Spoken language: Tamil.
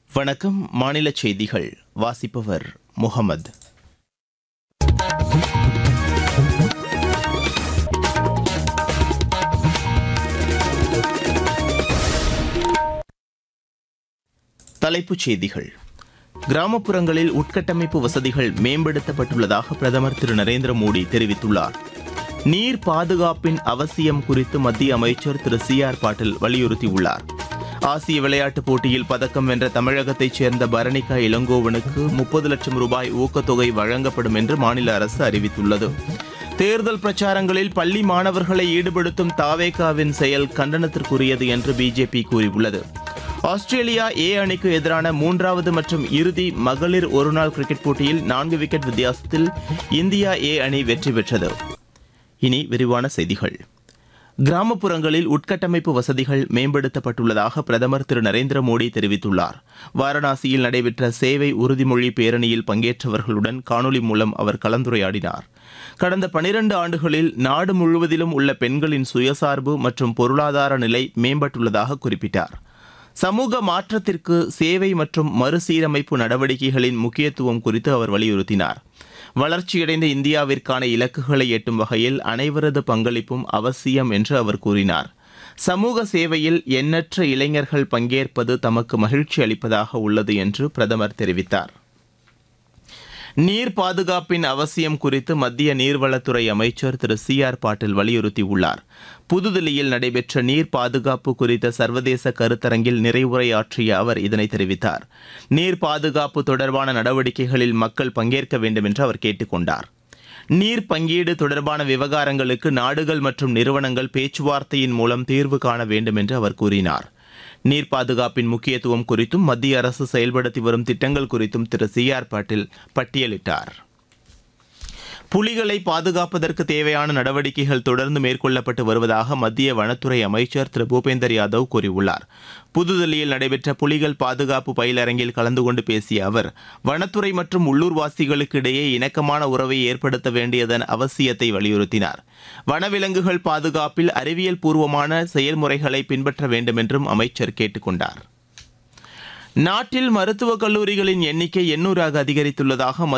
வணக்கம் மாநில செய்திகள் வாசிப்பவர் முகமது தலைப்புச் செய்திகள் கிராமப்புறங்களில் உட்கட்டமைப்பு வசதிகள் மேம்படுத்தப்பட்டுள்ளதாக பிரதமர் திரு நரேந்திர மோடி தெரிவித்துள்ளார் நீர் பாதுகாப்பின் அவசியம் குறித்து மத்திய அமைச்சர் திரு சி ஆர் பாட்டில் வலியுறுத்தியுள்ளார் ஆசிய விளையாட்டுப் போட்டியில் பதக்கம் வென்ற தமிழகத்தைச் சேர்ந்த பரணிகா இளங்கோவனுக்கு முப்பது லட்சம் ரூபாய் ஊக்கத்தொகை வழங்கப்படும் என்று மாநில அரசு அறிவித்துள்ளது தேர்தல் பிரச்சாரங்களில் பள்ளி மாணவர்களை ஈடுபடுத்தும் தாவேகாவின் செயல் கண்டனத்திற்குரியது என்று பிஜேபி கூறியுள்ளது ஆஸ்திரேலியா ஏ அணிக்கு எதிரான மூன்றாவது மற்றும் இறுதி மகளிர் ஒருநாள் கிரிக்கெட் போட்டியில் நான்கு விக்கெட் வித்தியாசத்தில் இந்தியா ஏ அணி வெற்றி பெற்றது இனி விரிவான செய்திகள் கிராமப்புறங்களில் உட்கட்டமைப்பு வசதிகள் மேம்படுத்தப்பட்டுள்ளதாக பிரதமர் திரு நரேந்திர மோடி தெரிவித்துள்ளார் வாரணாசியில் நடைபெற்ற சேவை உறுதிமொழி பேரணியில் பங்கேற்றவர்களுடன் காணொலி மூலம் அவர் கலந்துரையாடினார் கடந்த பனிரண்டு ஆண்டுகளில் நாடு முழுவதிலும் உள்ள பெண்களின் சுயசார்பு மற்றும் பொருளாதார நிலை மேம்பட்டுள்ளதாக குறிப்பிட்டார் சமூக மாற்றத்திற்கு சேவை மற்றும் மறுசீரமைப்பு நடவடிக்கைகளின் முக்கியத்துவம் குறித்து அவர் வலியுறுத்தினார் வளர்ச்சியடைந்த இந்தியாவிற்கான இலக்குகளை எட்டும் வகையில் அனைவரது பங்களிப்பும் அவசியம் என்று அவர் கூறினார் சமூக சேவையில் எண்ணற்ற இளைஞர்கள் பங்கேற்பது தமக்கு மகிழ்ச்சி அளிப்பதாக உள்ளது என்று பிரதமர் தெரிவித்தார் நீர் பாதுகாப்பின் அவசியம் குறித்து மத்திய நீர்வளத்துறை அமைச்சர் திரு சி ஆர் பாட்டில் வலியுறுத்தியுள்ளார் புதுதில்லியில் நடைபெற்ற நீர் பாதுகாப்பு குறித்த சர்வதேச கருத்தரங்கில் நிறைவுரையாற்றிய அவர் இதனை தெரிவித்தார் நீர் பாதுகாப்பு தொடர்பான நடவடிக்கைகளில் மக்கள் பங்கேற்க வேண்டும் என்று அவர் கேட்டுக்கொண்டார் நீர் பங்கீடு தொடர்பான விவகாரங்களுக்கு நாடுகள் மற்றும் நிறுவனங்கள் பேச்சுவார்த்தையின் மூலம் தீர்வு காண வேண்டும் என்று அவர் கூறினார் நீர் பாதுகாப்பின் முக்கியத்துவம் குறித்தும் மத்திய அரசு செயல்படுத்தி வரும் திட்டங்கள் குறித்தும் திரு சி ஆர் பாட்டீல் பட்டியலிட்டார் புலிகளை பாதுகாப்பதற்கு தேவையான நடவடிக்கைகள் தொடர்ந்து மேற்கொள்ளப்பட்டு வருவதாக மத்திய வனத்துறை அமைச்சர் திரு பூபேந்தர் யாதவ் கூறியுள்ளார் புதுதில்லியில் நடைபெற்ற புலிகள் பாதுகாப்பு பயிலரங்கில் கலந்து கொண்டு பேசிய அவர் வனத்துறை மற்றும் உள்ளூர்வாசிகளுக்கு இடையே இணக்கமான உறவை ஏற்படுத்த வேண்டியதன் அவசியத்தை வலியுறுத்தினார் வனவிலங்குகள் பாதுகாப்பில் அறிவியல் பூர்வமான செயல்முறைகளை பின்பற்ற வேண்டும் என்றும் அமைச்சர் கேட்டுக்கொண்டார் நாட்டில் மருத்துவக் கல்லூரிகளின் எண்ணிக்கை எண்ணூறாக அதிகரித்துள்ளதாக